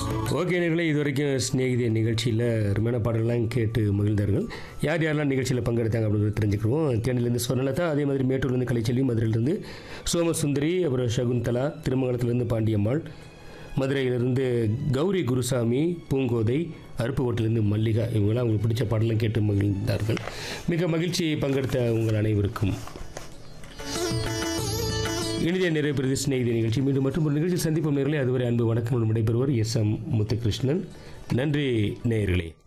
okay நேர்களே இது வரைக்கும் ஸ்நேகிதிய நிகழ்ச்சியில் அருமையான பாடல்கள்லாம் கேட்டு மகிழ்ந்தார்கள் யார் யாரெல்லாம் நிகழ்ச்சியில் பங்கெடுத்தாங்க அப்படிங்கிறது தெரிஞ்சுக்கிறோம் தேனிலேருந்து சொர்ணலதா அதே மாதிரி மேட்டூர்லேருந்து கலைச்செல்வி மதுரையிலேருந்து சோமசுந்தரி அப்புறம் சகுந்தலா திருமங்கலத்திலேருந்து பாண்டியம்மாள் மதுரையிலிருந்து கௌரி குருசாமி பூங்கோதை அருப்புக்கோட்டிலேருந்து மல்லிகா இவங்களாம் அவங்களுக்கு பிடிச்ச பாடலாம் கேட்டு மகிழ்ந்தார்கள் மிக மகிழ்ச்சி பங்கெடுத்த உங்கள் அனைவருக்கும் இனிதே நிறைவு பெறுது சிநேகிதி நிகழ்ச்சி மீண்டும் மற்றும் ஒரு நிகழ்ச்சி சந்திப்போம் நேர்களே அதுவரை அன்பு வணக்கம் விடைபெறுவர் எஸ் எம் முத்துகிருஷ்ணன் நன்றி நேயர்களே